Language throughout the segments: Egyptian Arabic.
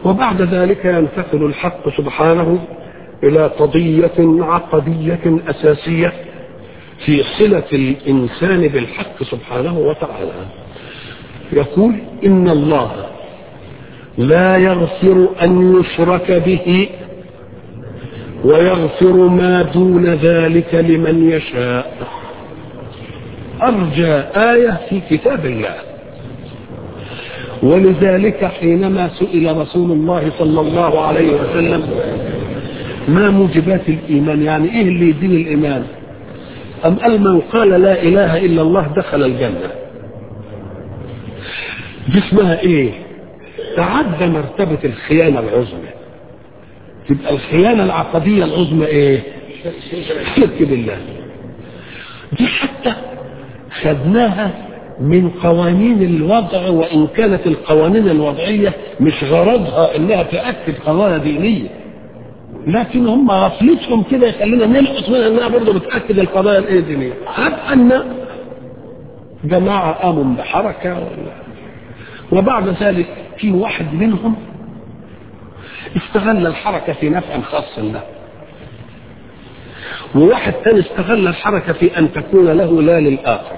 وبعد ذلك ينتقل الحق سبحانه إلى قضية عقدية أساسية في صلة الإنسان بالحق سبحانه وتعالى يقول إن الله لا يغفر أن يشرك به ويغفر ما دون ذلك لمن يشاء أرجى آية في كتاب الله ولذلك حينما سئل رسول الله صلى الله عليه وسلم ما موجبات الإيمان يعني إيه اللي يدين الإيمان أم قال من قال لا إله إلا الله دخل الجنة دي اسمها إيه تعدى مرتبة الخيانة العظمى تبقى الخيانة العقدية العظمى إيه شرك بالله دي حتى خدناها من قوانين الوضع وإن كانت القوانين الوضعية مش غرضها إنها تأكد قضايا دينية لكن هم غفلتهم كده يخلينا نلقط منها انها برضه بتاكد القضايا الايه دينيه حتى ان جماعه قاموا بحركه ولا وبعد ذلك في واحد منهم استغل الحركه في نفع خاص له وواحد ثاني استغل الحركه في ان تكون له لا للاخر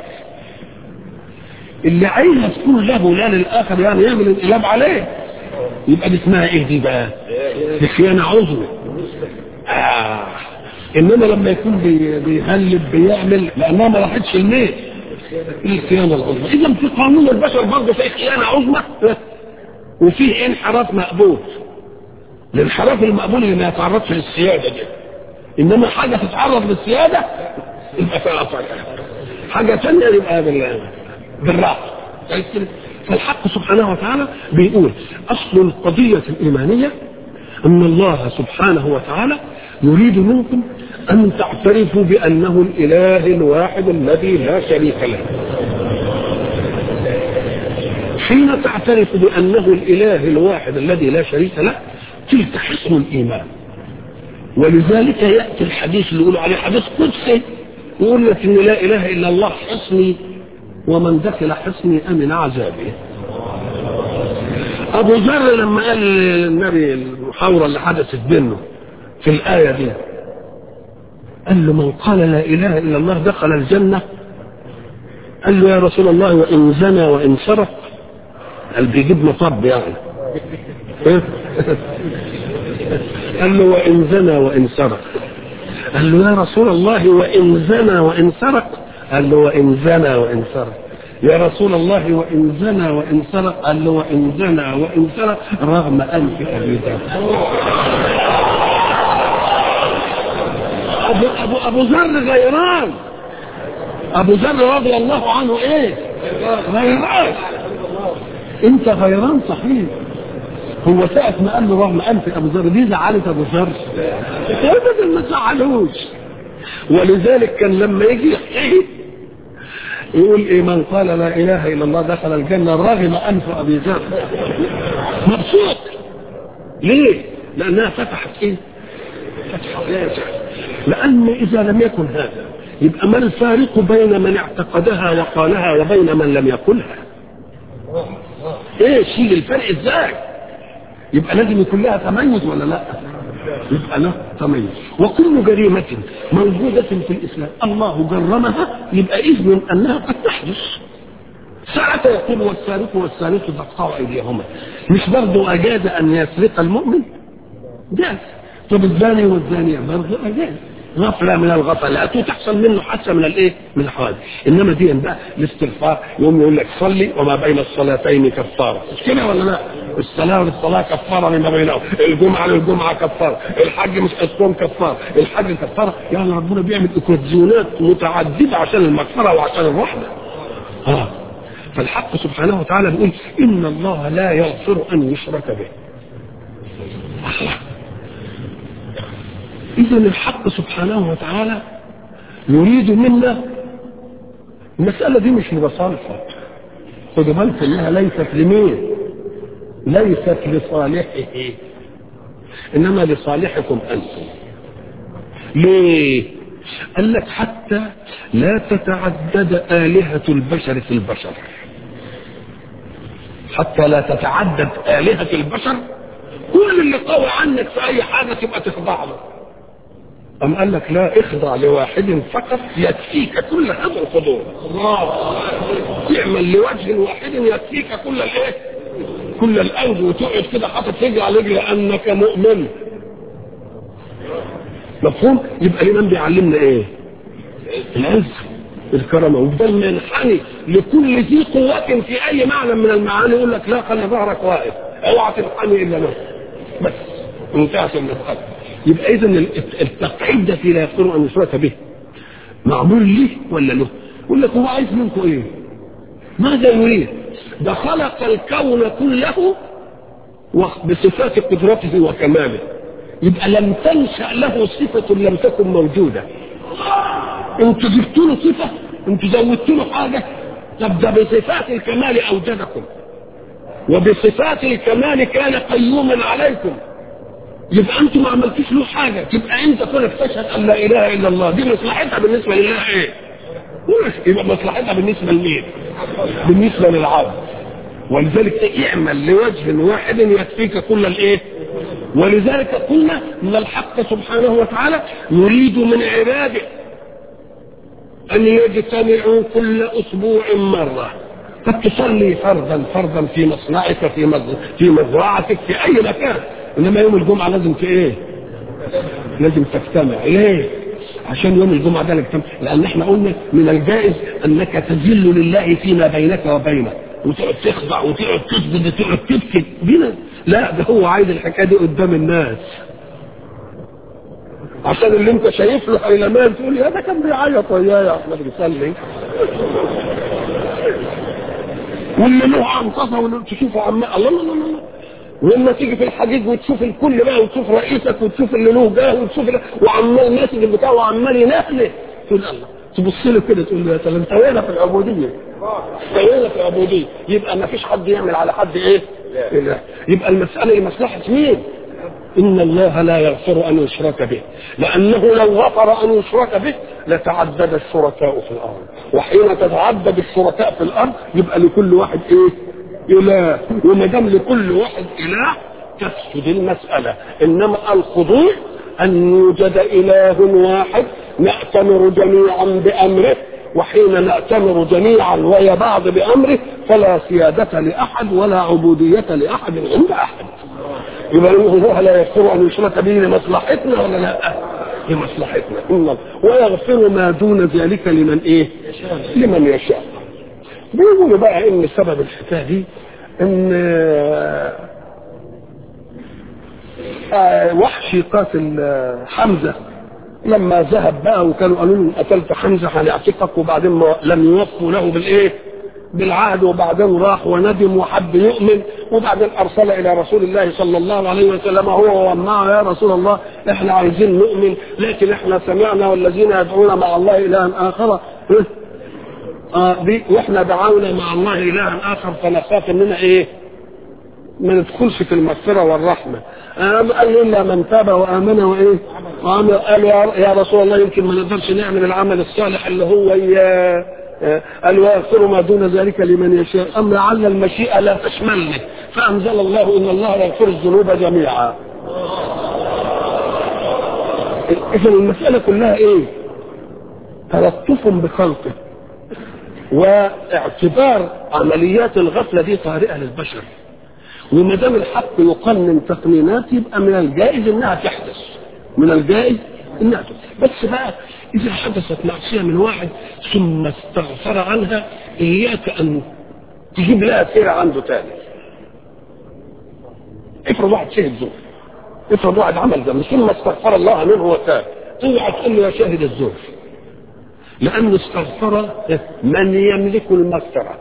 اللي عايزها تكون له لا للاخر يعني يعمل انقلاب عليه يبقى دي اسمها ايه دي بقى؟ دي خيانه عظمى آه. انما لما يكون بي- بيهلب بيعمل لانها ما راحتش الميت ايه الخيانه العظمى اذا في قانون البشر برضه في خيانه عظمى وفيه انحراف مقبول الانحراف المقبول اللي ما يتعرضش للسياده دي انما حاجه تتعرض للسياده يبقى فيها فرق حاجه ثانيه يبقى بال- بالراحه فالحق سبحانه وتعالى بيقول اصل القضيه الايمانيه ان الله سبحانه وتعالى يريد منكم ان تعترفوا بانه الاله الواحد الذي لا شريك له حين تعترف بانه الاله الواحد الذي لا شريك له تلك حسن الايمان ولذلك ياتي الحديث اللي يقولوا عليه حديث قدسي يقول لك ان لا اله الا الله حصني ومن دخل حصني امن عذابي ابو ذر لما قال للنبي المحاوره اللي حدثت بينه في الايه دي قال له من قال لا اله الا الله دخل الجنه قال له يا رسول الله وان زنى وان سرق قال بيجيب مطب يعني قال له وان زنى وان سرق قال له يا رسول الله وان زنى وان سرق قال له وان زنى وان سرق يا رسول الله وان زنى وان سرق قال له وان زنى وان سرق رغم انف ابي ذر ابو ابو ابو ذر غيران ابو ذر رضي الله عنه ايه غيران انت غيران صحيح هو ساعة ما قال له رغم أنف أبو ذر دي زعلت أبو ذر أبدا ما زعلوش ولذلك كان لما يجي يحكي يقول إيه من قال لا إله إلا الله دخل الجنة رغم أنف أبي ذر مبسوط ليه؟ لأنها فتحت إيه؟ فتحت واسع لأن إذا لم يكن هذا يبقى ما الفارق بين من اعتقدها وقالها وبين من لم يقلها؟ ايه شيل الفرق ازاي؟ يبقى لازم يكون لها تميز ولا لا يبقى له تميز وكل جريمة موجودة في الإسلام الله جرمها يبقى إذن أنها قد تحدث ساعة يقول والسارق والسارق تقطع أيديهما مش برضه أجاز أن يسرق المؤمن جاز طب الزاني والزانية برضه أجاز غفلة من الغفلات وتحصل منه حادثة من الايه؟ من الحوادث، انما دي بقى الاستغفار يوم يقول لك صلي وما بين الصلاتين كفارة، مش كده ولا لا؟ الصلاة للصلاة كفارة لما بينهم، الجمعة للجمعة كفارة، الحج مش الصوم كفارة، الحج كفارة، يعني ربنا بيعمل اكوزيونات متعددة عشان المغفرة وعشان الرحمة. اه فالحق سبحانه وتعالى بيقول إن الله لا يغفر أن يشرك به. الله إذا الحق سبحانه وتعالى يريد منا المسألة دي مش لمصالحه خدوا بالكم إنها ليست لمين؟ ليست لصالحه إنما لصالحكم أنتم ليه؟ قال لك حتى لا تتعدد آلهة البشر في البشر حتى لا تتعدد آلهة البشر كل اللي قوي عنك في اي حاجه تبقى تخضع له أم قال لك لا اخضع لواحد فقط يكفيك كل هذا الخضوع تعمل لوجه واحد يكفيك كل الايه كل الأرض وتقعد كده حاطط رجل على رجل لأنك مؤمن مفهوم يبقى الإمام بيعلمنا إيه العز الكرامة وبدل ما ينحني لكل ذي قوة في أي معنى من المعاني يقول لك لا خلي ظهرك واقف اوعى تنحني إلا نفسك بس انتهت المسألة يبقى إذا التقعيد ده في لا يقدر أن يشرك به معمول ليه ولا له؟ يقول لك هو عايز منكم إيه؟ ماذا يريد؟ ده خلق الكون كله بصفات قدرته وكماله يبقى لم تنشأ له صفة لم تكن موجودة انتوا جبتوا له صفة انتوا زودتوا له حاجة طب ده بصفات الكمال أوجدكم وبصفات الكمال كان قيوما عليكم يبقى انتوا ما عملتوش له حاجة تبقى انت كنت تشهد ان لا اله الا الله دي مصلحتها بالنسبة لله ايه يبقى مصلحتها بالنسبة لمين بالنسبة للعبد ولذلك اعمل لوجه واحد يكفيك كل الايه ولذلك قلنا ان الحق سبحانه وتعالى يريد من عباده ان يجتمعوا كل اسبوع مره قد تصلي فرضا فرضا في مصنعك في مز... في مزرعتك في اي مكان انما يوم الجمعه لازم في ايه لازم تجتمع ليه عشان يوم الجمعه ده نجتمع لان احنا قلنا من الجائز انك تذل لله فيما بينك وبينه وتقعد تخضع وتقعد تسجد وتقعد تبكي بينا لا ده هو عايز الحكايه دي قدام الناس عشان اللي انت شايف له حيلمان تقول يا ده كان بيعيط وياي يا احمد بيصلي واللي له عنقصه واللي تشوفه عم الله الله الله الله ولما تيجي في الحديد وتشوف الكل بقى وتشوف رئيسك وتشوف اللي له جاه وتشوف وعمال ماسك البتاع وعمال ينهله تقول الله تبص له كده تقول له يا سلام انتهينا في العبوديه انتهينا في العبوديه يبقى ما فيش حد يعمل على حد ايه؟ إله. يبقى المساله لمصلحه مين؟ إن الله لا يغفر أن يشرك به لأنه لو غفر أن يشرك به لتعدد الشركاء في الأرض وحين تتعدد الشركاء في الأرض يبقى لكل واحد إيه إله وما دام لكل واحد إله تفسد المسألة إنما الخضوع أن يوجد إله واحد نأتمر جميعا بأمره وحين نأتمر جميعا ويا بعض بأمره فلا سيادة لأحد ولا عبودية لأحد عند أحد يبقى الله لا يغفر ان يشرك به لمصلحتنا ولا لا؟ لمصلحتنا إن ويغفر ما دون ذلك لمن ايه؟ لمن يشاء. بيقولوا بقى ان سبب الحكايه دي ان آه وحشي قاتل حمزه لما ذهب بقى وكانوا قالوا له قتلت حمزه هنعتقك وبعدين ما لم يوفوا له بالايه؟ بالعهد وبعدين راح وندم وحب يؤمن وبعدين ارسل الى رسول الله صلى الله عليه وسلم هو ومعه يا رسول الله احنا عايزين نؤمن لكن احنا سمعنا والذين يدعون مع الله الها اخر آه دي واحنا دعونا مع الله الها اخر فنخاف اننا ايه ما ندخلش في المغفرة والرحمة قال إلا من تاب وآمن وإيه وعمل قال يا رسول الله يمكن ما نقدرش نعمل العمل الصالح اللي هو إياه قال ويغفر ما دون ذلك لمن يشاء أم لعل المشيئة لا تشملني فأنزل الله إن الله يغفر الذنوب جميعا إذا المسألة كلها إيه؟ تلطف بخلقه واعتبار عمليات الغفلة دي طارئة للبشر وما دام الحق يقنن تقنينات يبقى من الجائز انها تحدث من الجائز انها تحدث بس بقى إذا حدثت معصية من واحد ثم استغفر عنها إياك أن تجيب لها سيرة عنده تاني افرض واحد شهد زور افرض واحد عمل ذنب ثم استغفر الله منه وتاب اوعى تقول له يا شاهد الزور لأنه استغفر من يملك المغفرة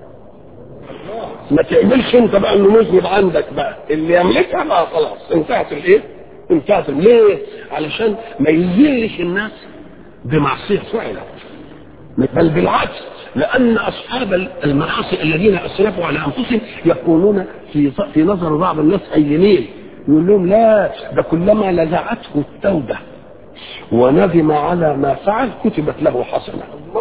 ما تعملش انت بقى انه مذنب عندك بقى اللي يملكها بقى خلاص انتهت الايه؟ انتهت ليه؟ علشان ما يذلش الناس بمعصية فعلت بل بالعكس لأن أصحاب المعاصي الذين أسرفوا على أنفسهم يكونون في في نظر بعض الناس هينين يقول لهم لا ده كلما لزعته التوبة وندم على ما فعل كتبت له حسنة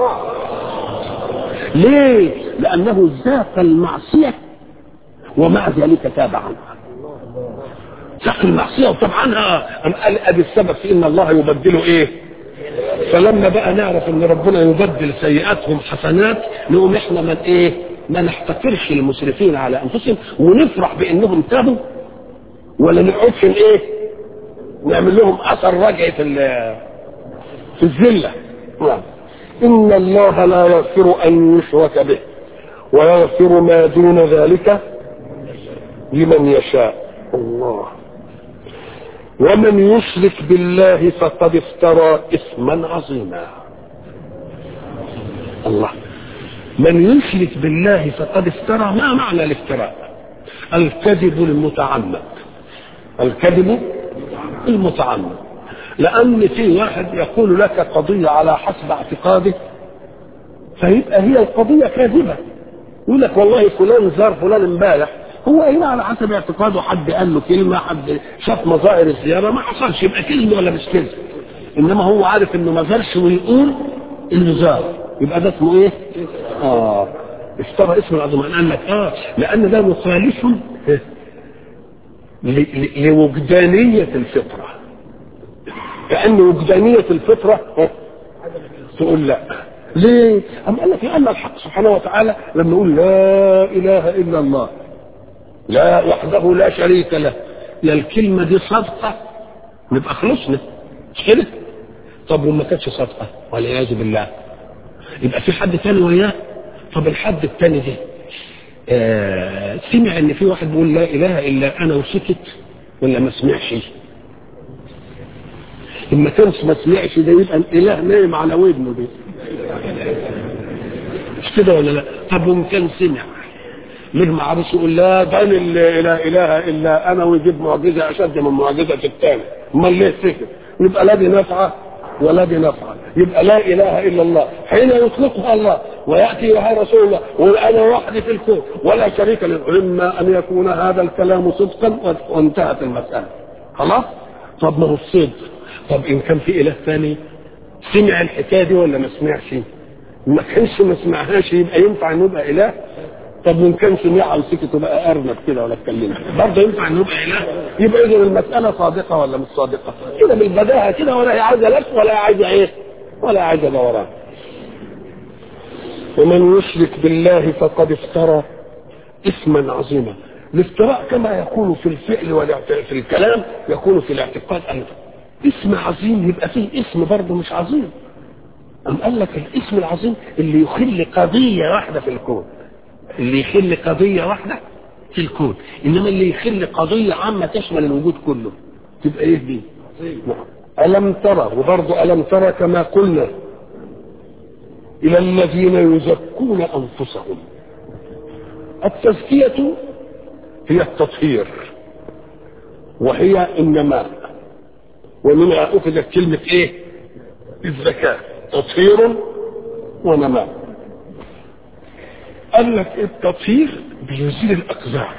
ليه؟ لأنه ذاق المعصية ومع ذلك تاب عنها تقي المعصيه وطبعا أم قال ادي السبب في ان الله يبدله ايه فلما بقى نعرف ان ربنا يبدل سيئاتهم حسنات نقوم احنا من ايه ما نحتقرش المسرفين على انفسهم ونفرح بانهم تابوا ولا نقعدش ايه نعمل لهم اثر رجعي في في الذله نعم ان الله لا يغفر ان يشرك به ويغفر ما دون ذلك لمن يشاء الله ومن يشرك بالله فقد افترى اثما عظيما الله من يشرك بالله فقد افترى ما معنى الافتراء الكذب المتعمد الكذب المتعمد لان في واحد يقول لك قضيه على حسب اعتقاده فيبقى هي القضيه كاذبه يقول لك والله فلان زار فلان امبارح هو ايه على حسب اعتقاده حد قال له كلمه حد شاف مظاهر الزياره ما حصلش يبقى كلمه ولا مش كلمه انما هو عارف انه ما زارش ويقول انه زار يبقى ده اسمه ايه؟ اه اشترى اسم العظيم قال لك اه لان ده مخالف لوجدانيه الفطره كان وجدانيه الفطره تقول لا ليه؟ أم قال لك لأن الحق سبحانه وتعالى لما يقول لا إله إلا الله لا وحده لا شريك له يا الكلمة دي صدقة نبقى خلصنا مش كده؟ طب وما كانتش صدقة والعياذ بالله يبقى في حد تاني وياه طب الحد التاني ده آه سمع ان في واحد بيقول لا اله الا انا وسكت ولا ما سمعش اما كانش ما سمعش ده يبقى الاله نايم على ودنه دي مش كده ولا لا طب وان كان سمع ليه ما عرفش يقول لا ده اللي لا اله الا انا ويجيب معجزه اشد من معجزه الثاني امال ليه سكت يبقى لا دي نافعه ولا دي نافعه يبقى لا اله الا الله حين يطلقها الله وياتي بها رسول الله وانا وحدي في الكون ولا شريك له اما ان يكون هذا الكلام صدقا وانتهت المساله خلاص طب ما هو الصدق طب ان كان في اله ثاني سمع الحكايه دي ولا ما سمعش ما كانش ما سمعهاش يبقى ينفع انه يبقى اله طب وان كان سمعها وسكت وبقى ارنب كده ولا اتكلم برضه ينفع انه يبقى اله يبقى اذا المساله صادقه ولا مش صادقه كده بالبداهه كده ولا هي عايزه لف ولا هي عايزه ايه ولا عايزه دوران ومن يشرك بالله فقد افترى اثما عظيما الافتراء كما يكون في الفعل في الكلام يكون في الاعتقاد ايضا اسم عظيم يبقى فيه اسم برضه مش عظيم أم قال لك الاسم العظيم اللي يخل قضية واحدة في الكون اللي يخل قضية واحدة في الكون إنما اللي يخل قضية عامة تشمل الوجود كله تبقى إيه دي؟ ألم ترى وبرضه ألم ترى كما قلنا إلى الذين يزكون أنفسهم التزكية هي التطهير وهي النماء ومنها أخذت كلمة إيه؟ الزكاة تطهير ونماء قال لك التطهير بيزيل الأقذار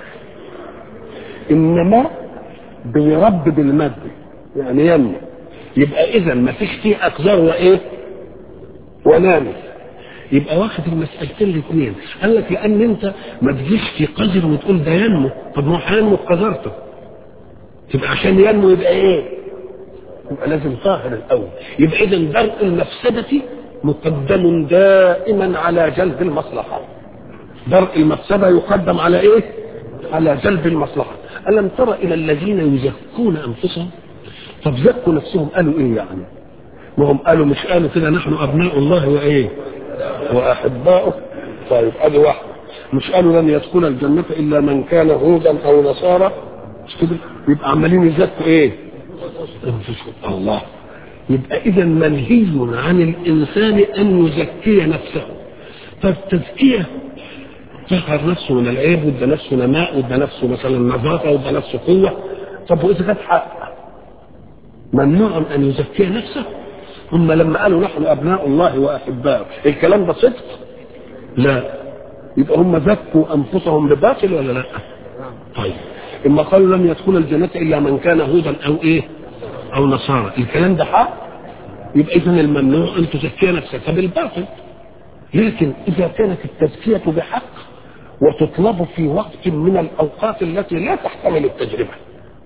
النماء بيربب المادة يعني ينمو يبقى إذا ما فيش فيه أقذار وإيه؟ ونامي يبقى واخد المسألتين الاثنين قال لك لأن أنت ما تجيش في قذر وتقول ده ينمو طب ما هو هينمو بقذرته يبقى عشان ينمو يبقى إيه؟ يبقى لازم طاهر الاول يبقى اذا درء المفسده مقدم دائما على جلب المصلحه درء المفسده يقدم على ايه على جلب المصلحه الم تر الى الذين يزكون انفسهم طب زكوا نفسهم قالوا ايه يعني ما هم قالوا مش قالوا كده نحن ابناء الله وايه واحباؤه طيب ادي واحده مش قالوا لن يدخل الجنه الا من كان هودا او نصارى مش كده يبقى عمالين يزكوا ايه انفسهم الله يبقى اذا منهي عن الانسان ان يزكي نفسه فالتزكيه طهر نفسه من العيب وادى نفسه نماء وادى نفسه مثلا نظافه وادى نفسه قوه طب واذا كانت حق ممنوع ان يزكي نفسه هم لما قالوا نحن ابناء الله واحباؤه الكلام ده صدق لا يبقى هم زكوا انفسهم بباطل ولا لا طيب اما قالوا لم يدخل الجنه الا من كان هودا او ايه او نصارى الكلام ده حق يبقى اذا الممنوع ان تزكي نفسك بالباطل لكن اذا كانت التزكيه بحق وتطلب في وقت من الاوقات التي لا تحتمل التجربه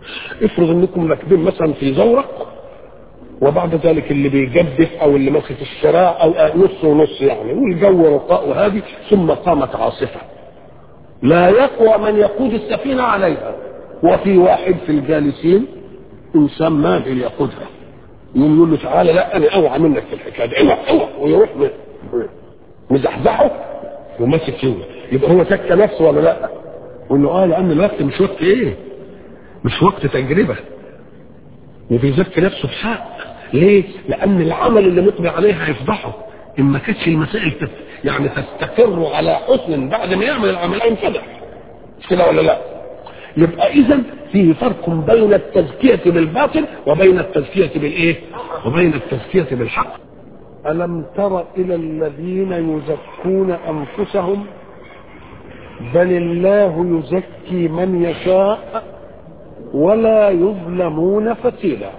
افرض انكم راكبين مثلا في زورق وبعد ذلك اللي بيجدف او اللي ماسك الشراع او نص ونص يعني والجو رقاء وهذه ثم قامت عاصفه لا يقوى من يقود السفينه عليها وفي واحد في الجالسين انسان ماهر يقودها يقوم يقول له تعالى لا انا اوعى منك في الحكايه دي اوعى اوعى ويروح مزحزحه وماسك فيه يبقى هو سكت نفسه ولا لا؟ يقول له اه لان الوقت مش وقت ايه؟ مش وقت تجربه وبيزكي نفسه بحق ليه؟ لان العمل اللي مقبل عليه هيفضحه ان ما كانتش المسائل تف... يعني تستقر على حسن بعد ما يعمل العمل هينفضح مش كده ولا لا؟ يبقى اذا فيه فرق بين التزكيه بالباطل وبين التزكيه بالايه؟ وبين التزكيه بالحق. الم تر الى الذين يزكون انفسهم بل الله يزكي من يشاء ولا يظلمون فتيلا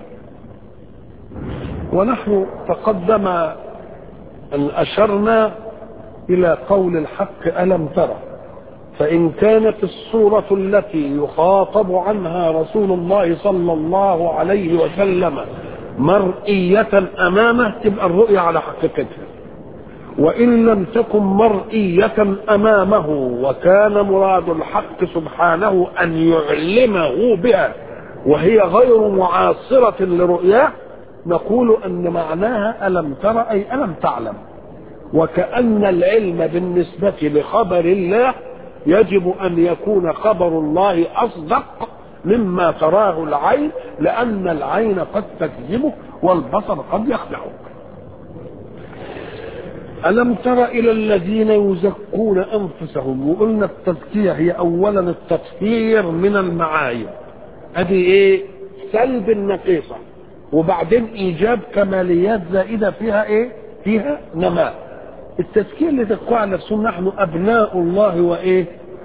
ونحن تقدم ان اشرنا الى قول الحق الم ترى فان كانت الصوره التي يخاطب عنها رسول الله صلى الله عليه وسلم مرئيه امامه تبقى الرؤيه على حقيقتها وإن لم تكن مرئية أمامه وكان مراد الحق سبحانه أن يعلمه بها وهي غير معاصرة لرؤياه نقول أن معناها ألم ترى أي ألم تعلم وكأن العلم بالنسبة لخبر الله يجب أن يكون خبر الله أصدق مما تراه العين لأن العين قد تكذبه والبصر قد يخدعه ألم تر إلى الذين يزكون أنفسهم وقلنا التزكية هي أولا التطهير من المعايب أدي إيه سلب النقيصة وبعدين إيجاب كماليات زائدة فيها إيه فيها نماء التزكية اللي تقوى على نفسهم نحن أبناء الله وإيه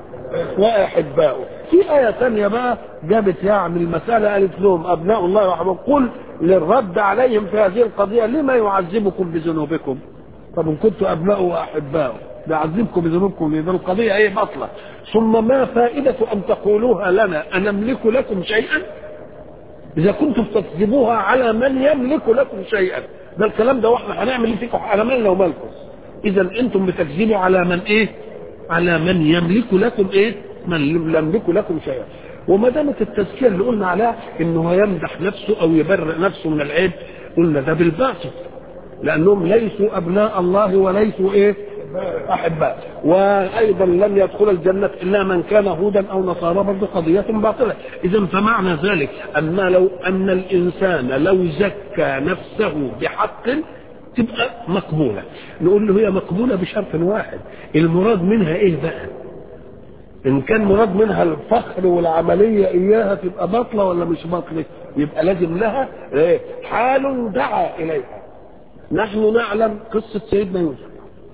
وأحباؤه في آية ثانية بقى جابت يعني المسألة قالت لهم أبناء الله وأحباؤه قل للرد عليهم في هذه القضية لما يعذبكم بذنوبكم طب ان كنتوا ابناء واحباء بيعذبكم بذنوبكم يبقى القضيه ايه بطله ثم ما فائده ان تقولوها لنا انملك لكم شيئا اذا كنتم تكذبوها على من يملك لكم شيئا ده الكلام ده واحنا هنعمل ايه فيكم على مالنا ومالكم اذا انتم بتكذبوا على من ايه على من يملك لكم ايه من يملك لكم شيئا وما دامت التزكيه اللي قلنا عليها انه يمدح نفسه او يبرئ نفسه من العيب قلنا ده بالباطل لانهم ليسوا ابناء الله وليسوا ايه احباء وايضا لم يدخل الجنه الا من كان هودا او نصارى برضه قضيه باطله اذا فمعنى ذلك ان لو ان الانسان لو زكى نفسه بحق تبقى مقبوله نقول له هي مقبوله بشرط واحد المراد منها ايه بقى ان كان مراد منها الفخر والعمليه اياها تبقى باطله ولا مش باطله يبقى لازم لها ايه حال دعا اليها نحن نعلم قصة سيدنا يوسف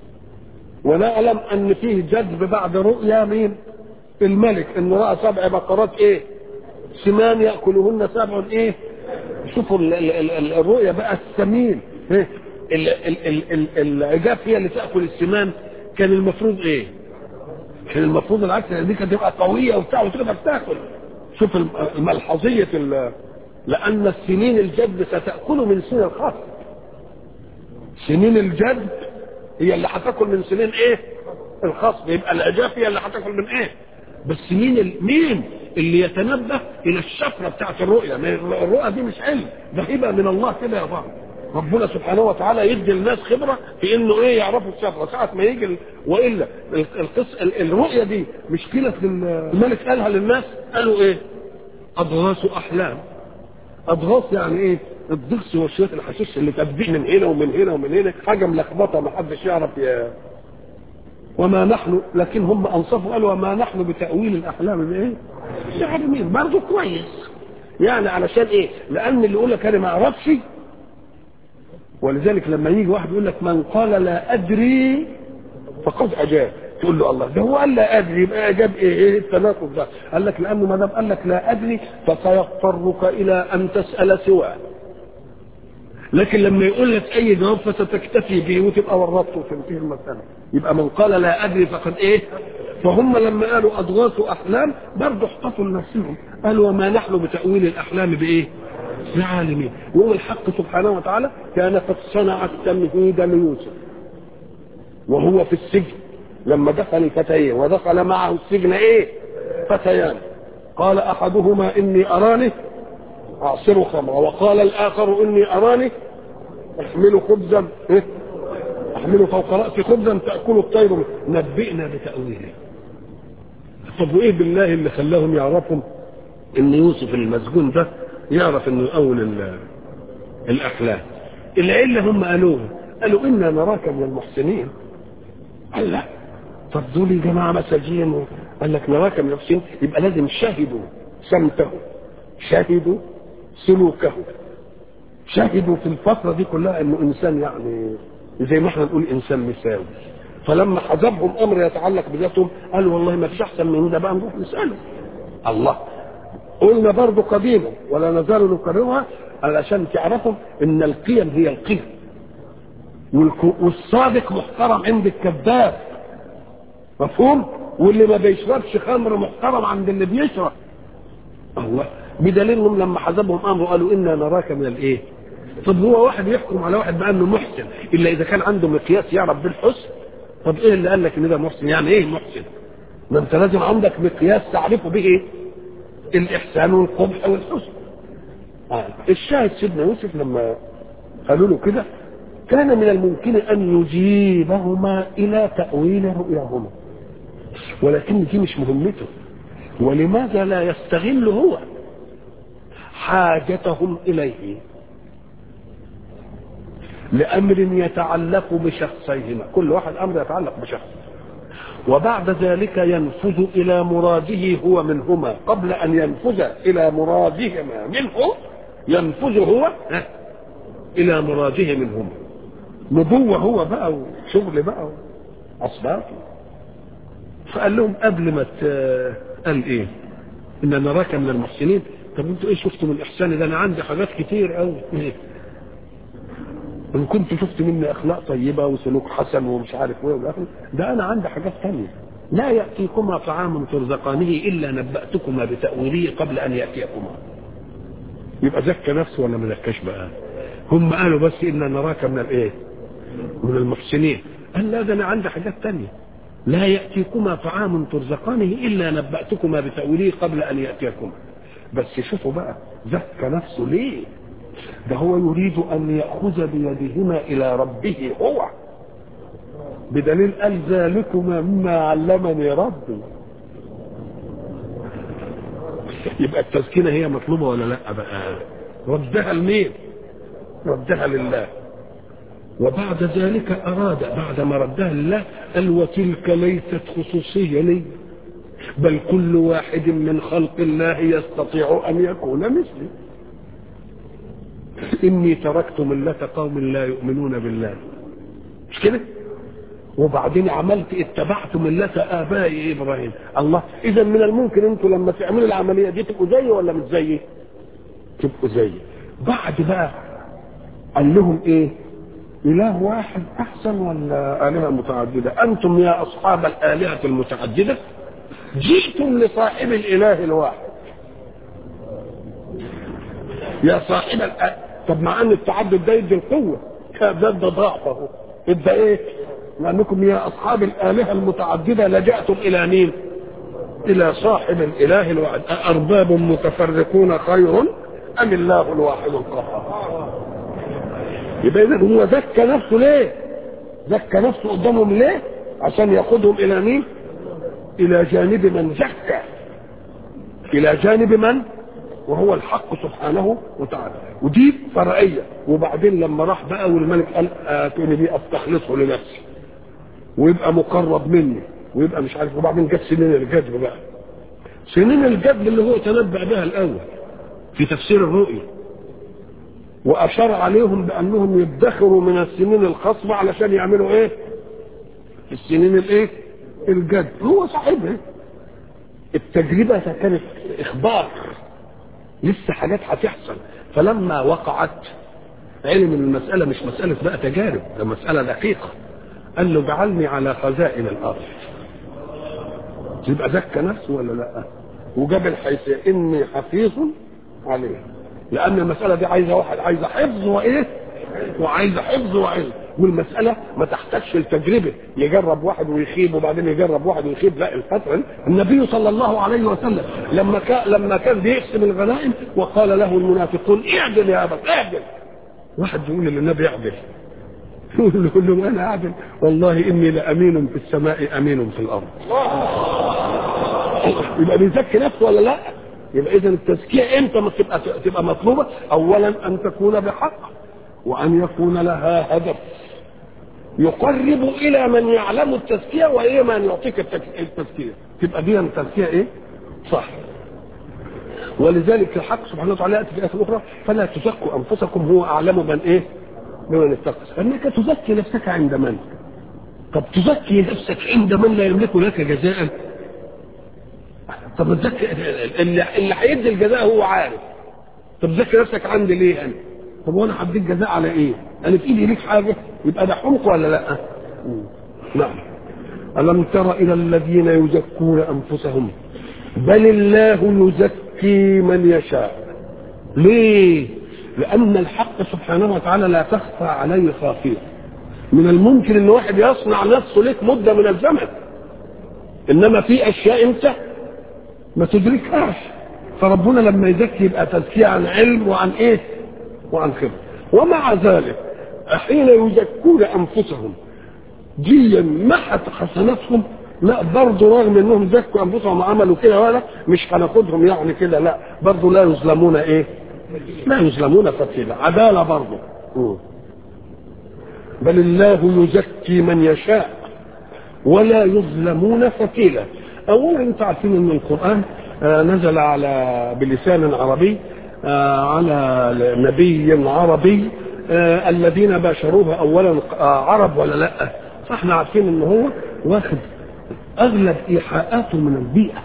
ونعلم ان فيه جذب بعد رؤيا مين الملك انه راى سبع بقرات ايه سمان ياكلهن سبع ايه شوفوا ال ال ال الرؤيا بقى السمين إيه؟ ال ال ال ال العجاف هي اللي تاكل السمان كان المفروض ايه كان المفروض العكس دي كانت تبقى قويه وبتاع وتقدر تاكل شوف الملحظيه لان السنين الجذب ستاكل من سن الخاص سنين الجد هي اللي هتاكل من سنين ايه الخصب يبقى العجاف هي اللي هتاكل من ايه بس مين ال... مين اللي يتنبه الى الشفره بتاعت الرؤيه الرؤيه دي مش علم ده هبه من الله كده يا بابا ربنا سبحانه وتعالى يدي الناس خبره في انه ايه يعرفوا الشفره ساعه ما يجي ال... والا القص الرؤيه دي مش كده الملك قالها للناس قالوا ايه اضغاث احلام اضغاث يعني ايه الضغس وشويه الحشيش اللي تبديع من هنا ومن هنا ومن هنا حاجه ملخبطه ما حدش يعرف يا وما نحن لكن هم انصفوا قالوا وما نحن بتاويل الاحلام بايه؟ عالمين برضه كويس يعني علشان ايه؟ لان اللي يقول لك انا ما اعرفش ولذلك لما يجي واحد يقول لك من قال لا ادري فقد اجاب تقول له الله ده هو قال لا ادري يبقى اجاب ايه ايه التناقض ده قال لك لانه ما دام قال لك لا ادري فسيضطرك الى ان تسال سواه لكن لما يقول لك اي جواب فستكتفي به وتبقى ورطته وتنتهي المساله يبقى من قال لا ادري فقد ايه فهم لما قالوا اضغاث احلام برضه احتفوا لنفسهم قالوا وما نحن بتاويل الاحلام بايه؟ بعالمين وهو الحق سبحانه وتعالى كان قد صنع التمهيد ليوسف وهو في السجن لما دخل الفتيين ودخل معه السجن ايه؟ فتيان قال احدهما اني اراني اعصر خمرا وقال الاخر اني اراني احمل خبزا إيه؟ احمله فوق راسي خبزا تاكل الطير نبئنا بتاويله طب وايه بالله اللي خلاهم يعرفوا ان يوسف المسجون ده يعرف انه اول الاحلام العله هم قالوها قالوا انا نراك من المحسنين قال لا طب دول يا جماعه مساجين قال لك نراك من المحسنين يبقى لازم شهدوا سمته شهدوا سلوكه شهدوا في الفترة دي كلها انه انسان يعني زي ما احنا نقول انسان مساوي فلما حجبهم امر يتعلق بذاتهم قالوا والله ما فيش احسن من ده بقى نروح نساله الله قلنا برضه قديما ولا نزال نكررها علشان تعرفوا ان القيم هي القيم والصادق محترم عند الكذاب مفهوم واللي ما بيشربش خمر محترم عند اللي بيشرب الله بدليل انهم لما حسبهم امره قالوا انا نراك من الايه طب هو واحد يحكم على واحد بانه محسن الا اذا كان عنده مقياس يعرف بالحسن طب ايه اللي قال لك ان ده محسن يعني ايه محسن ما انت لازم عندك مقياس تعرفه به ايه الاحسان والقبح والحسن آه. الشاهد سيدنا يوسف لما قالوا له كده كان من الممكن ان يجيبهما الى تاويل رؤياهما ولكن دي مش مهمته ولماذا لا يستغل هو حاجتهم اليه لامر يتعلق بشخصيهما كل واحد امر يتعلق بشخص وبعد ذلك ينفذ الى مراده هو منهما قبل ان ينفذ الى مرادهما منه ينفذ هو الى مراده منهما نبوه هو بقى وشغل بقى اسباب فقال لهم قبل ما قال ايه ان نراك من المحسنين طب انتوا ايه شفتوا من احساني ده انا عندي حاجات كتير قوي إيه؟ ان كنت شفت مني اخلاق طيبه وسلوك حسن ومش عارف ايه والاخر ده انا عندي حاجات ثانيه لا ياتيكما طعام ترزقانه الا نباتكما بتاويله قبل ان ياتيكما يبقى زكى نفسه ولا ما زكاش بقى هم قالوا بس انا نراك من الايه من المحسنين قال لا ده انا عندي حاجات ثانيه لا ياتيكما طعام ترزقانه الا نباتكما بتاويله قبل ان ياتيكما بس شوفوا بقى زكى نفسه ليه ده هو يريد ان ياخذ بيدهما الى ربه هو بدليل قال ذلكما مما علمني ربي يبقى التزكية هي مطلوبة ولا لا بقى ردها لمين ردها لله وبعد ذلك أراد بعد ما ردها لله قال وتلك ليست خصوصية لي بل كل واحد من خلق الله يستطيع أن يكون مثلي إني تركت ملة قوم لا يؤمنون بالله مش كده وبعدين عملت اتبعت ملة آبائي إبراهيم الله إذا من الممكن أنتوا لما تعملوا العملية دي تبقوا زيي ولا مش زيي تبقوا زيي بعد بقى قال لهم إيه إله واحد أحسن ولا آلهة متعددة أنتم يا أصحاب الآلهة المتعددة جئتم لصاحب الإله الواحد يا صاحب الآلهة طب مع أن التعدد ده يدي القوة ده ده ضعفه ادى إيه لأنكم يا أصحاب الآلهة المتعددة لجأتم إلى مين إلى صاحب الإله الواحد أأرباب متفرقون خير أم الله الواحد القهار يبقى إذا هو زكى نفسه ليه زكى نفسه قدامهم ليه عشان ياخدهم إلى مين إلى جانب من زكى إلى جانب من وهو الحق سبحانه وتعالى ودي فرعية وبعدين لما راح بقى والملك قال اتوني بيه استخلصه لنفسي ويبقى مقرب مني ويبقى مش عارف وبعدين جت سنين الجذب بقى سنين الجذب اللي هو تنبأ بها الأول في تفسير الرؤيا وأشار عليهم بأنهم يدخروا من السنين الخصبة علشان يعملوا إيه؟ السنين الإيه؟ الجد هو صاحبها التجربة كانت إخبار لسه حاجات هتحصل فلما وقعت علم المسألة مش مسألة بقى تجارب ده مسألة دقيقة قال له جعلني على خزائن الأرض يبقى زكى نفسه ولا لا وجاب الحيثية اني حفيظ عليه لان المساله دي عايزه واحد عايزه حفظ وايه وعايزه حفظ وعلم والمساله ما تحتاجش التجربه يجرب واحد ويخيب وبعدين يجرب واحد ويخيب لا الفتره النبي صلى الله عليه وسلم لما كان لما كان بيقسم الغنائم وقال له المنافقون اعدل يا ابا اعدل واحد يقول للنبي اعدل يقول له انا اعدل والله اني لامين في السماء امين في الارض يبقى بيزكي نفسه ولا لا يبقى اذا التزكيه امتى ما تبقى تبقى مطلوبه اولا ان تكون بحق وان يكون لها هدف يقرب الى من يعلم التزكيه والى من يعطيك التزكيه تبقى دي التزكيه ايه صح ولذلك الحق سبحانه وتعالى ياتي في ايه اخرى فلا تزكوا انفسكم هو اعلم من ايه بمن اتقى انك تزكي نفسك عند من طب تزكي نفسك عند من لا يملك لك جزاء طب تزكي اللي اللي هيدي الجزاء هو عارف طب زكي نفسك عندي ليه انا طب وانا هديك جزاء على ايه انا في ايدي ليك حاجه يبقى ده حمق ولا لا نعم الم تر الى الذين يزكون انفسهم بل الله يزكي من يشاء ليه لان الحق سبحانه وتعالى لا تخفى عليه خافيه من الممكن ان واحد يصنع نفسه لك مده من الزمن انما في اشياء انت ما تدركهاش فربنا لما يزكي يبقى تزكيه عن علم وعن ايه وعن خبره ومع ذلك حين يزكون انفسهم دي محت حسناتهم لا برضه رغم انهم زكوا انفسهم وعملوا كده ولا مش هناخدهم يعني كده لا برضه لا يظلمون ايه؟ لا يظلمون فتيلا عداله برضه بل الله يزكي من يشاء ولا يظلمون فتيلا اولا انتم عارفين ان القران آه نزل على بلسان عربي آه على نبي عربي آه الذين باشروه اولا عرب ولا لا فاحنا عارفين ان هو واخد اغلب ايحاءاته من البيئه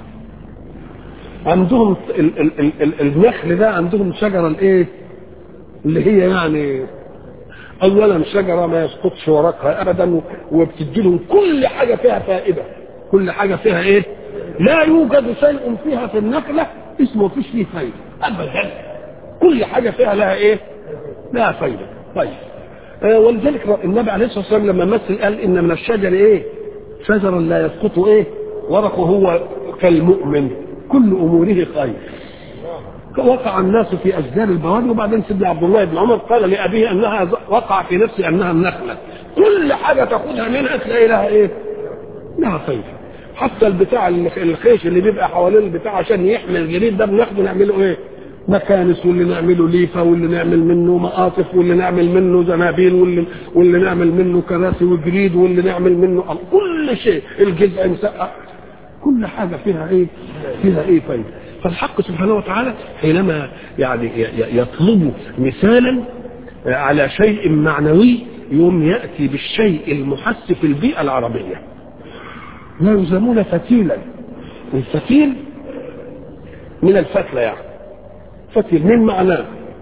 عندهم ال ال ال ال النخل ده عندهم شجره الايه اللي هي يعني اولا شجره ما يسقطش ورقها ابدا وبتدي لهم كل حاجه فيها فائده كل حاجه فيها ايه لا يوجد شيء فيها في النخله اسمه فيش فيه فايده ابدا كل حاجه فيها لها ايه لها فايده طيب آه ولذلك النبي عليه الصلاه والسلام لما مثل قال ان من الشجر ايه شجرا لا يسقط ايه ورقه هو كالمؤمن كل اموره خير وقع الناس في اشجار البوادي وبعدين سيدنا عبد الله بن عمر قال لابيه انها وقع في نفسي انها النخله كل حاجه تاخذها منها تلاقي لها ايه؟ لها فايده حتى البتاع الخيش اللي بيبقى حوالين البتاع عشان يحمي الجريد ده بناخده نعمله ايه؟ مكانس واللي نعمله ليفه واللي نعمل منه مقاطف واللي نعمل منه زنابيل واللي واللي نعمل منه كراسي وجريد واللي نعمل منه كل شيء الجزء مسقع كل حاجه فيها ايه؟ فيها ايه فايده فالحق سبحانه وتعالى حينما يعني يطلب مثالا على شيء معنوي يوم ياتي بالشيء المحس في البيئه العربيه لا يلزمون فتيلا الفتيل من الفتله يعني فتيل من معناه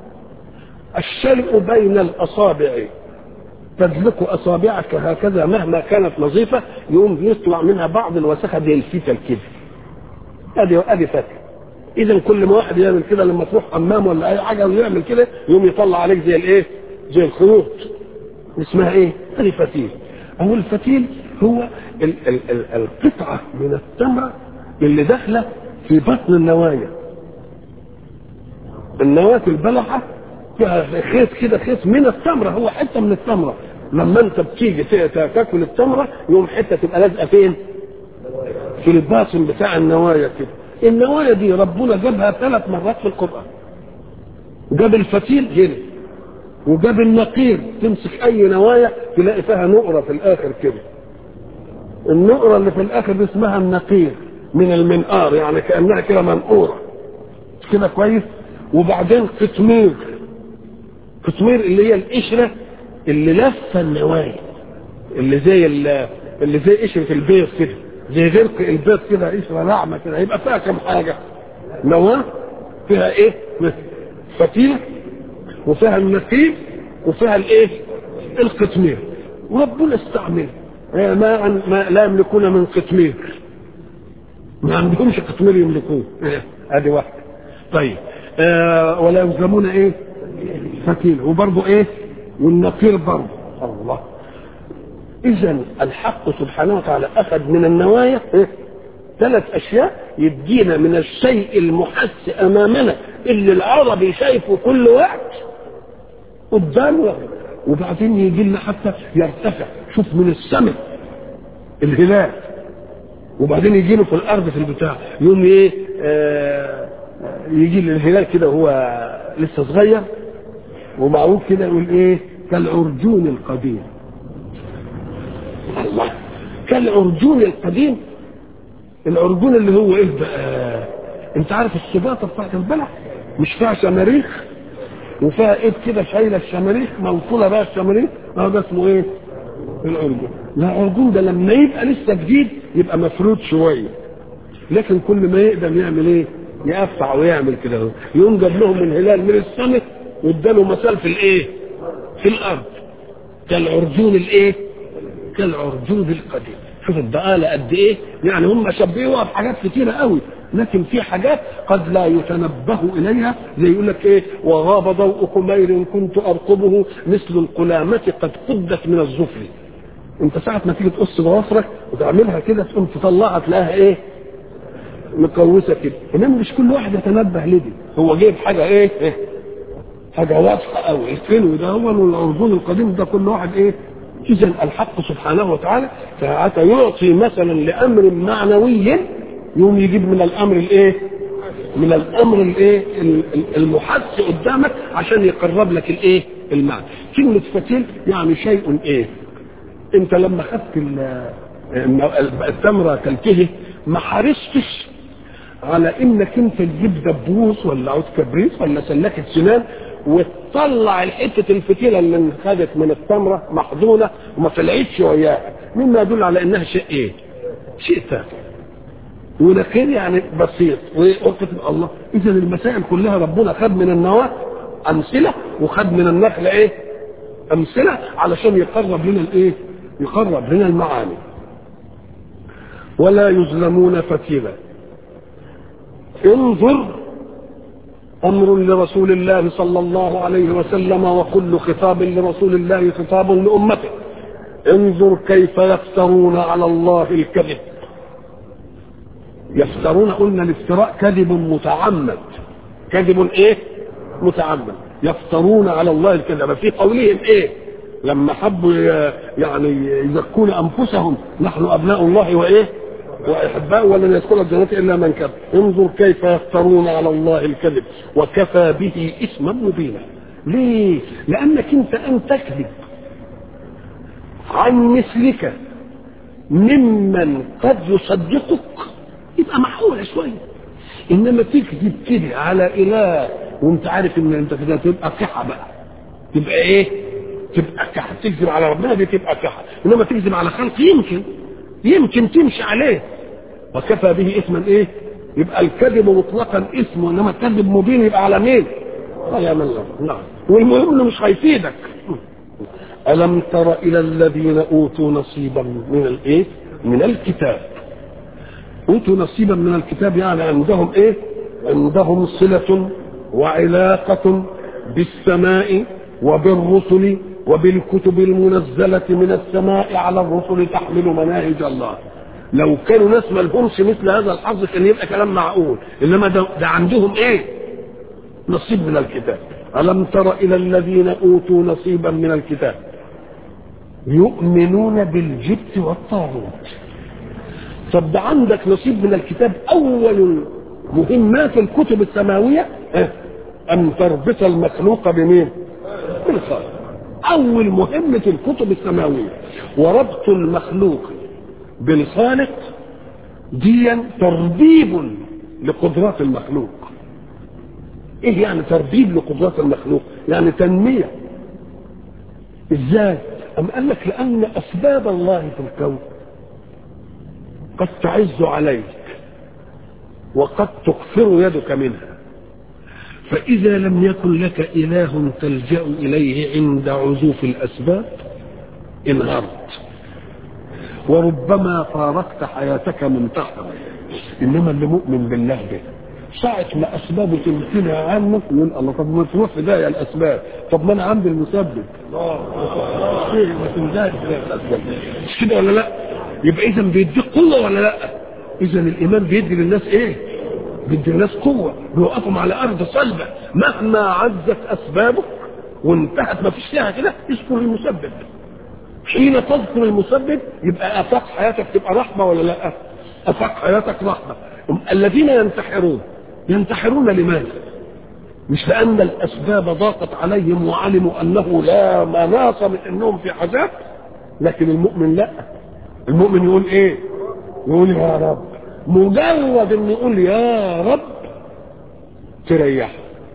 الشيء بين الاصابع تدلك اصابعك هكذا مهما كانت نظيفه يقوم يطلع منها بعض الوسخه زي الفتل كده ادي ادي فتل اذا كل ما واحد يعمل كده لما تروح حمام ولا اي حاجه ويعمل كده يقوم يطلع عليك زي الايه زي الخيوط اسمها ايه هذه فتيل او الفتيل هو ال ال ال القطعه من التمره اللي داخله في بطن النوايا النواة البلحة فيها خيط كده خيط من التمرة هو حتة من التمرة لما انت بتيجي تاكل التمرة يوم حتة تبقى لازقة فين؟ في الباطن بتاع النوايا كده النوايا دي ربنا جابها ثلاث مرات في القرآن جاب الفتيل هنا وجاب النقير تمسك اي نوايا تلاقي فيها نقرة في الاخر كده النقرة اللي في الاخر دي اسمها النقير من المنقار يعني كأنها كده منقورة كده كويس وبعدين قطمير قطمير اللي هي القشرة اللي لفة النوايا اللي زي اللي زي قشرة البيض كده زي غرق البيض كده قشرة ناعمة كده يبقى فيها كم حاجة نواة فيها ايه فتيلة وفيها النقيب وفيها الايه القطمير وربنا استعمل ما, ما لا يملكون من قطمير ما عندهمش قطمير يملكوه إيه؟ ادي واحده طيب آه ولا يظلمون ايه فتيل وبرضه ايه والنقير برضه الله اذا الحق سبحانه وتعالى اخذ من النوايا إيه؟ ثلاث اشياء يدينا من الشيء المحس امامنا اللي العربي شايفه كل وقت قدامه وبعدين يجي لنا حتى يرتفع شوف من السماء الهلال وبعدين يجي له في الارض في البتاع يوم ايه آه يجي الهلال كده وهو لسه صغير ومعروف كده يقول ايه كالعرجون القديم الله كالعرجون القديم العرجون اللي هو ايه بقى انت عارف السباطه بتاعت البلح مش فيها شماريخ وفيها ايد كده شايله الشماريخ موصوله بقى الشماريخ اه ده اسمه ايه العرجون لا العرجون ده لما يبقى لسه جديد يبقى مفروض شويه لكن كل ما يقدم يعمل ايه يقفع ويعمل كده اهو يقوم جاب لهم الهلال من السماء واداله مثال في الايه في الارض كالعرجون الايه كالعرجون القديم شوف الدقالة قد ايه يعني هم شبهوها بحاجات كتيرة قوي لكن في حاجات قد لا يتنبه اليها زي يقول لك ايه وغاب ضوء قمير كنت ارقبه مثل القلامة قد قدت من الظفر انت ساعة ما تيجي تقص ضوافرك وتعملها كده تقوم تطلعها تلاقيها ايه مقوسة كده انما مش كل واحد يتنبه لدي هو جايب حاجة ايه, إيه؟ حاجة واضحة قوي الفيلم ده هو العرجون القديم ده كل واحد ايه اذا الحق سبحانه وتعالى ساعة يعطي مثلا لامر معنوي يوم يجيب من الامر الايه من الامر الايه المحس قدامك عشان يقرب لك الايه المعنى كلمة فتيل يعني شيء ايه انت لما خدت التمرة تلتهي ما حرصتش على انك انت تجيب دبوس ولا عود كبريت ولا سلاكة سنان وتطلع الحته الفتيله اللي انخدت من التمره محضونه وما طلعتش وياها مما يدل على انها شيء ايه؟ شيء تافه ولكن يعني بسيط وقلت الله اذا المسائل كلها ربنا خد من النواه امثله وخد من النخل ايه؟ امثله علشان يقرب لنا الايه؟ يقرب لنا المعاني ولا يظلمون فتيلا انظر امر لرسول الله صلى الله عليه وسلم وكل خطاب لرسول الله خطاب لامته انظر كيف يفترون على الله الكذب يفترون قلنا الافتراء كذب متعمد كذب ايه متعمد يفترون على الله الكذب في قولهم ايه لما حبوا يعني يزكون انفسهم نحن ابناء الله وايه واحباء ولن يدخل الجنه الا من كذب انظر كيف يفترون على الله الكذب وكفى به اثما مبينا ليه لانك انت ان تكذب عن مثلك ممن قد يصدقك يبقى معقولة شوية انما تكذب كده على اله وانت عارف ان انت كده تبقى كحة بقى تبقى ايه تبقى كحة تكذب على ربنا دي تبقى كحة انما تكذب على خلق يمكن يمكن تمشي عليه وكفى به اثما ايه يبقى الكذب مطلقا اسم انما الكذب مبين يبقى على مين على من الله نعم والمهم انه مش هيفيدك الم تر الى الذين اوتوا نصيبا من الايه من الكتاب اوتوا نصيبا من الكتاب يعني عندهم ايه عندهم صله وعلاقه بالسماء وبالرسل وبالكتب المنزله من السماء على الرسل تحمل مناهج الله لو كانوا ناس ما لهمش مثل هذا الحظ كان يبقى كلام معقول انما ده, ده عندهم ايه نصيب من الكتاب الم تر الى الذين اوتوا نصيبا من الكتاب يؤمنون بالجبت والطاغوت طب ده عندك نصيب من الكتاب اول مهمات الكتب السماويه ان تربط المخلوق بمين بالخالق اول مهمه الكتب السماويه وربط المخلوق بالخالق ديا تربيب لقدرات المخلوق ايه يعني تربيب لقدرات المخلوق يعني تنميه ازاي ام قال لك لان اسباب الله في الكون قد تعز عليك وقد تكفر يدك منها فإذا لم يكن لك إله تلجأ إليه عند عزوف الأسباب انهارت وربما فارقت حياتك منتحرا انما اللي مؤمن بالله به ساعة ما أسبابه تمتنع عنك يقول الله طب ما تروح في داهية الأسباب طب ما أنا عندي المسبب إيه ما تنزاش الأسباب مش كده ولا لا؟ يبقى إذا بيديك قوة ولا لا؟ إذا الإيمان بيدي للناس إيه؟ بيدي للناس قوة بيوقفهم على أرض صلبة مهما عزت أسبابه وانتهت ما فيش فيها كده اذكر المسبب حين تذكر المسبب يبقى افاق حياتك تبقى رحمه ولا لا؟ افاق حياتك رحمه الذين ينتحرون ينتحرون لماذا؟ مش لان الاسباب ضاقت عليهم وعلموا انه لا مناص من انهم في عذاب لكن المؤمن لا المؤمن يقول ايه؟ يقول يا رب مجرد انه يقول يا رب تريحه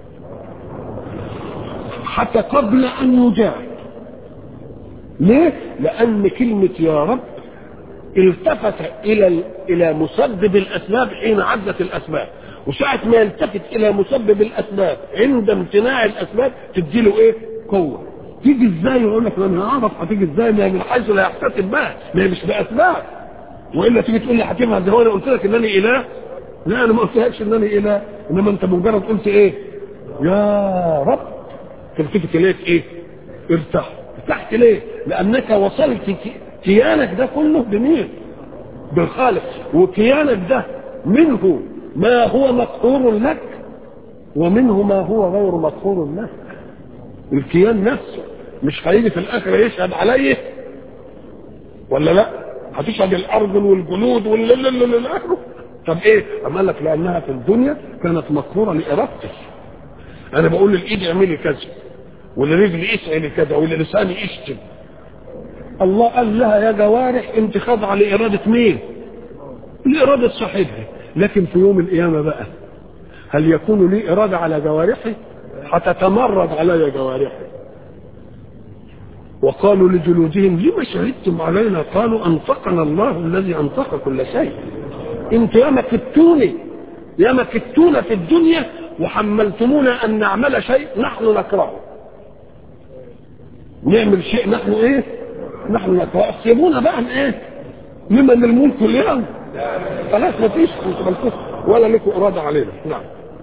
حتى قبل ان يجاهد ليه؟ لأن كلمة يا رب التفت إلى إلى مسبب الأسباب حين عدت الأسباب وساعة ما يلتفت إلى مسبب الأسباب عند امتناع الأسباب تديله إيه؟ قوة تيجي ازاي يقول لك انا اعرف هتيجي ازاي ما هي من حيث لا يحتسب بها ما هي مش باسباب والا تيجي تقول لي حكيمها ده هو انا قلت لك انني اله لا انا ما قلتلكش انني اله انما انت مجرد قلت ايه يا رب تلتفت اليك ايه ارتاح ارتحت ليه لانك وصلت كيانك ده كله بمين بالخالق وكيانك ده منه ما هو مقهور لك ومنه ما هو غير مقهور لك الكيان نفسه مش هيجي في الاخر يشهد عليه ولا لا هتشهد الارجل والجلود واللي اخره طب ايه اما لك لانها في الدنيا كانت مقهوره لارادتك انا بقول للايد اعملي كذا ولرجلي اسعلي كذا وللساني اشتم الله قال لها يا جوارح انت خاضعه لاراده مين لاراده صاحبها لكن في يوم القيامه بقى هل يكون لي اراده على جوارحي هتتمرد علي جوارحي وقالوا لجلودهم لما شهدتم علينا قالوا انطقنا الله الذي انطق كل شيء انت يا ما كدتوني يا ما كدتونا في الدنيا وحملتمونا ان نعمل شيء نحن نكرهه نعمل شيء نحن ايه نحن نكرهه سيبونا بقى ايه لمن الملك اليوم خلاص ما فيش ولا لكم اراده علينا نعم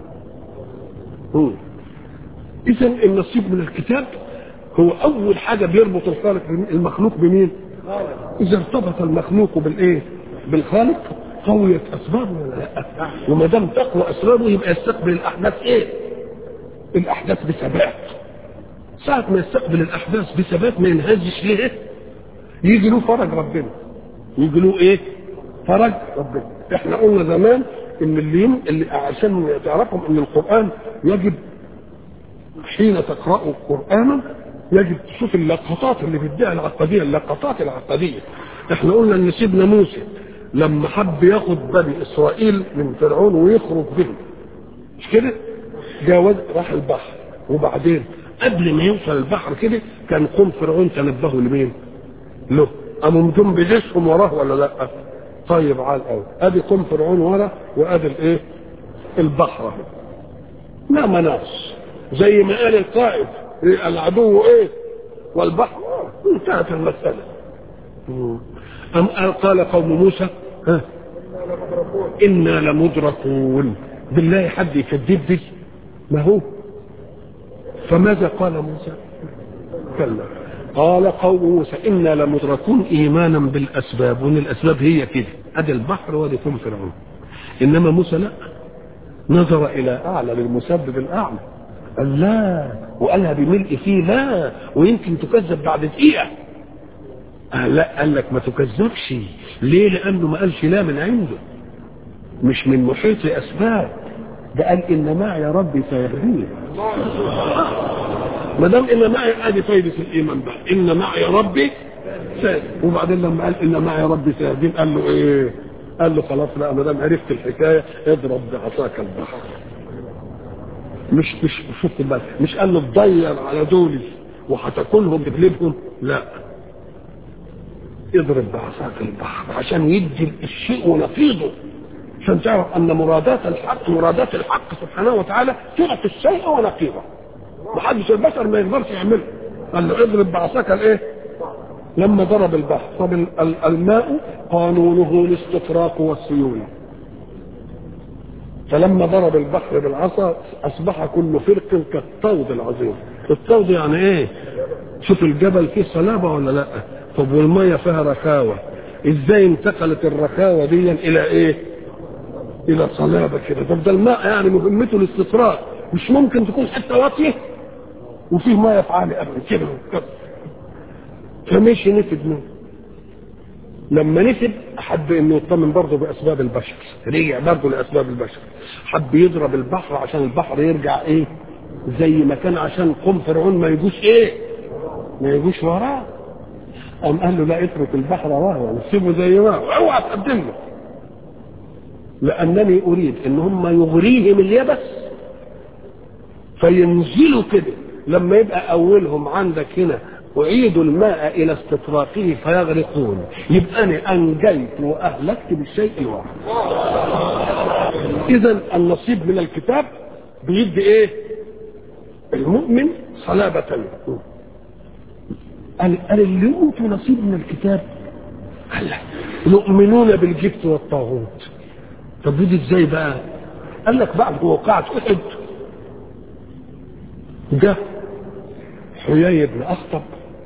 اذا النصيب من الكتاب هو اول حاجه بيربط الخالق المخلوق بمين اذا ارتبط المخلوق بالايه بالخالق قويت اسبابه ولا لا وما دام تقوى اسبابه يبقى يستقبل الاحداث ايه الاحداث بثبات ساعة ما يستقبل الاحداث بثبات ما ينهزش ليه يجي له فرج ربنا يجي له ايه فرج ربنا احنا قلنا زمان ان اللي, يم... اللي عشان تعرفهم ان القران يجب حين تقرأوا قرآنا يجب تشوف اللقطات اللي بيديها العقدية اللقطات العقدية احنا قلنا ان سيدنا موسى لما حب ياخد بني اسرائيل من فرعون ويخرج بهم مش كده جاوز راح البحر وبعدين قبل ما يوصل البحر كده كان قوم فرعون تنبهوا لمين له قاموا مدوم بجيشهم وراه ولا لا طيب عال قوي ادي قوم فرعون ورا وادي الايه البحر اهو لا مناص زي ما قال القائد إيه العدو ايه والبحر انتهت المسألة أم قال قوم موسى ها إنا لمدركون بالله حد يكذب دي ما هو فماذا قال موسى كلا قال قوم موسى إنا لمدركون إيمانا بالأسباب وإن الأسباب هي كده أدي البحر وادي قوم فرعون إنما موسى لا نظر إلى أعلى للمسبب الأعلى قال لا وقالها بملء فيه لا ويمكن تكذب بعد دقيقة قال لا قال لك ما تكذبش ليه لأنه ما قالش لا من عنده مش من محيط أسباب ده قال إن معي ربي سيهدين ما دام إن معي ادي فايدة الإيمان بقى إن معي ربي سيهدين وبعدين لما قال إن معي ربي سيهدين قال له إيه قال له خلاص لا ما دام عرفت الحكاية اضرب بعصاك البحر مش مش شفت بقى مش قال له تضير على دول وهتاكلهم تغلبهم لا اضرب بعصاك البحر عشان يدي الشيء ونقيضه عشان تعرف ان مرادات الحق مرادات الحق سبحانه وتعالى تعطي الشيء ونقيضه محدش البشر ما يقدرش يعمله قال له اضرب بعصاك الايه لما ضرب البحر طب الماء قانونه الاستفراق والسيول فلما ضرب البحر بالعصا اصبح كل فرق كالطود العظيم الطود يعني ايه شوف الجبل فيه صلابه ولا لا طب والميه فيها رخاوه ازاي انتقلت الرخاوه دي الى ايه الى صلابه كده طب ده الماء يعني مهمته الاستطراء مش ممكن تكون حته واطيه وفيه ميه في عالي ابدا كده فمشي نفد منه لما نسب حب انه يطمن برضه باسباب البشر رجع برضه لاسباب البشر حب يضرب البحر عشان البحر يرجع ايه زي ما كان عشان قوم فرعون ما يجوش ايه ما يجوش وراه قام قال له لا اترك البحر وهو سيبه زي ما هو اوعى تقدم له لانني اريد ان هم يغريهم اليبس فينزلوا كده لما يبقى اولهم عندك هنا أعيد الماء إلى استطراقه فيغرقون يبقى أنا أنجيت وأهلكت بالشيء الواحد إذا النصيب من الكتاب بيدي إيه المؤمن صلابة قال قال اللي أوتوا نصيب من الكتاب قال يؤمنون بالجبت والطاغوت طب دي ازاي بقى قال لك بعد وقعت احد جه حيي بن اخطب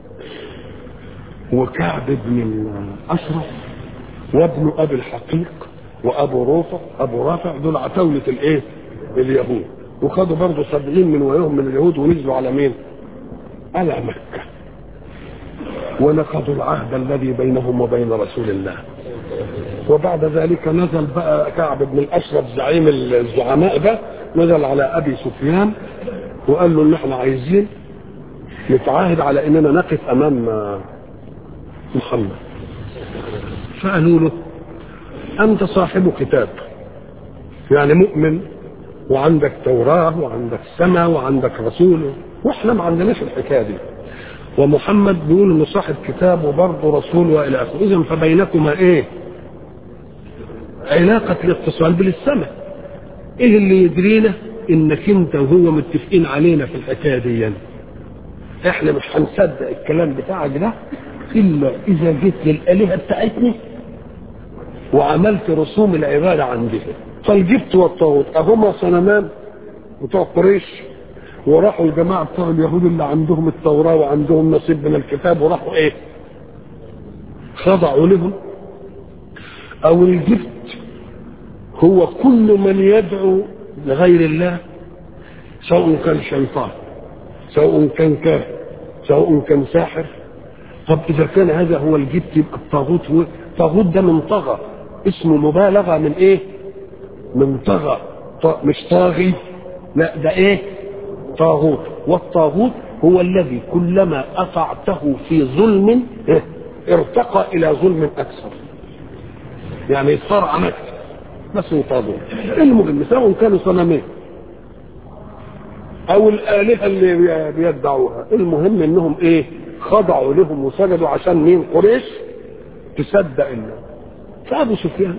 وكعب بن الاشرف وابن ابي الحقيق وابو رافع ابو رافع دول عتاولة الايه اليهود وخدوا برضه سبعين من وياهم من اليهود ونزلوا على مين على مكة ونقضوا العهد الذي بينهم وبين رسول الله وبعد ذلك نزل بقى كعب بن الاشرف زعيم الزعماء ده نزل على ابي سفيان وقال له ان احنا عايزين نتعاهد على اننا نقف امام محمد فقالوا له انت صاحب كتاب يعني مؤمن وعندك توراة وعندك سماء وعندك رسول واحنا ما عندناش الحكايه دي ومحمد بيقول انه صاحب كتاب وبرضه رسول والى اخره اذا فبينكما ايه علاقة الاتصال بالسماء ايه اللي يدرينا انك انت وهو متفقين علينا في الحكايه دي يعني. احنا مش هنصدق الكلام بتاعك ده الا اذا جيت للالهه بتاعتنا وعملت رسوم العباده عندها فالجبت والطاغوت اهما صنمان بتوع قريش وراحوا الجماعه بتوع اليهود اللي عندهم التوراه وعندهم نصيب من الكتاب وراحوا ايه؟ خضعوا لهم او الجبت هو كل من يدعو لغير الله سواء كان شيطان سواء كان كاهن سواء كان ساحر طب اذا كان هذا هو الجبت يبقى الطاغوت هو الطاغوت ده من طغى اسمه مبالغه من ايه؟ من طغى ط... مش طاغي لا ده ايه؟ طاغوت والطاغوت هو الذي كلما اطعته في ظلم إيه؟ ارتقى الى ظلم اكثر يعني صار عمل بس طاغوت المهم سواء كانوا صنمين او الالهه اللي بيدعوها المهم انهم ايه خضعوا لهم وسجدوا عشان مين قريش تصدق الله فابو سفيان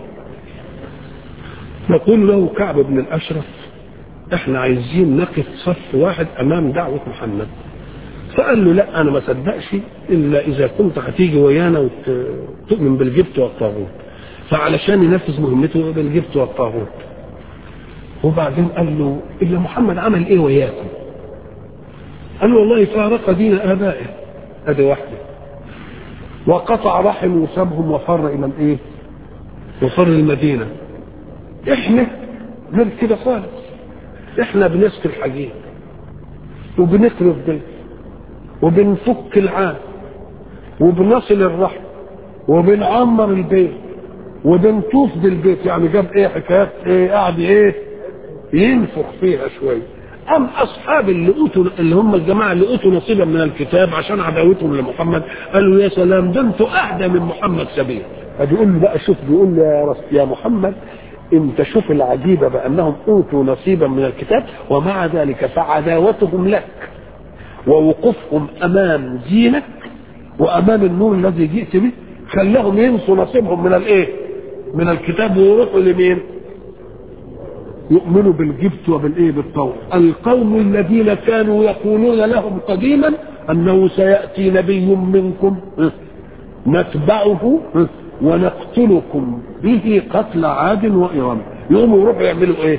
يقول له كعب بن الاشرف احنا عايزين نقف صف واحد امام دعوه محمد فقال له لا انا ما صدقش الا اذا كنت هتيجي ويانا وتؤمن بالجبت والطاغوت فعلشان ينفذ مهمته بالجبت والطاغوت وبعدين قال له إلا محمد عمل إيه وياكم قال له والله فارق دين آبائه هذه واحدة وقطع رحم وسابهم وفر إلى الإيه وفر المدينة إحنا غير كده خالص إحنا بنسقي الحجيج وبنكرف بيت وبنفك العام وبنصل الرحم وبنعمر البيت وبنطوف بالبيت يعني جاب ايه حكايات ايه قاعد ايه ينفخ فيها شويه أم أصحاب اللي أوتوا اللي هم الجماعة اللي أوتوا نصيبا من الكتاب عشان عداوتهم لمحمد قالوا يا سلام ده أنتوا أهدى من محمد سبيل فبيقول له بقى شوف بيقول له يا, رس يا محمد أنت شوف العجيبة بأنهم أوتوا نصيبا من الكتاب ومع ذلك فعداوتهم لك ووقوفهم أمام دينك وأمام النور الذي جئت به خلاهم ينسوا نصيبهم من الإيه؟ من الكتاب ويروحوا لمين؟ يؤمنوا بالجبت وبالايه بالطور القوم الذين كانوا يقولون لهم قديما انه سياتي نبي منكم نتبعه ونقتلكم به قتل عاد وإرم يقوموا يروحوا يعملوا ايه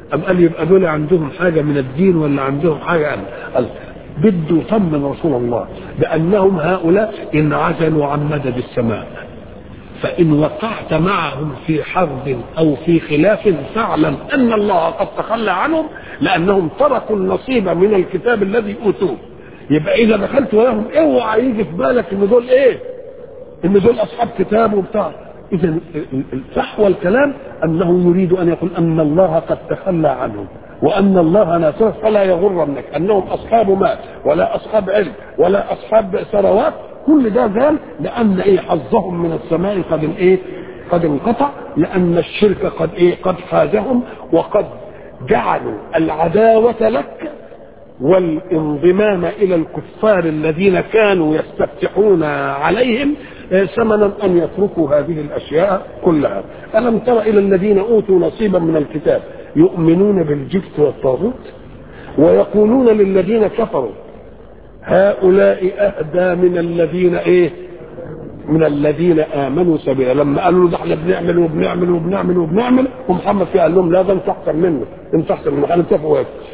أم قال يبقى دول عندهم حاجة من الدين ولا عندهم حاجة قال, قال بده يطمن رسول الله بأنهم هؤلاء انعزلوا عن مدد السماء فإن وقعت معهم في حرب أو في خلاف فاعلم أن الله قد تخلى عنهم لأنهم تركوا النصيب من الكتاب الذي أوتوه يبقى إذا دخلت وياهم اوعى يجي في بالك إن دول إيه؟ إن دول أصحاب كتاب وبتاع إذا فحوى الكلام أنه يريد أن يقول أن الله قد تخلى عنهم وأن الله ناصره فلا يغرنك أنهم أصحاب مال ولا أصحاب علم ولا أصحاب ثروات كل ده زال لأن إيه حظهم من السماء قد إيه قد انقطع لأن الشرك قد إيه قد فازهم وقد جعلوا العداوة لك والانضمام إلى الكفار الذين كانوا يستفتحون عليهم ثمنا أن يتركوا هذه الأشياء كلها ألم تر إلى الذين أوتوا نصيبا من الكتاب يؤمنون بالجبت والطاغوت ويقولون للذين كفروا هؤلاء أهدى من الذين إيه من الذين آمنوا سبيلا لما قالوا ده احنا بنعمل وبنعمل وبنعمل وبنعمل ومحمد قال لهم لا ده انت أحسن منه انت أحسن منه قالوا اتفقوا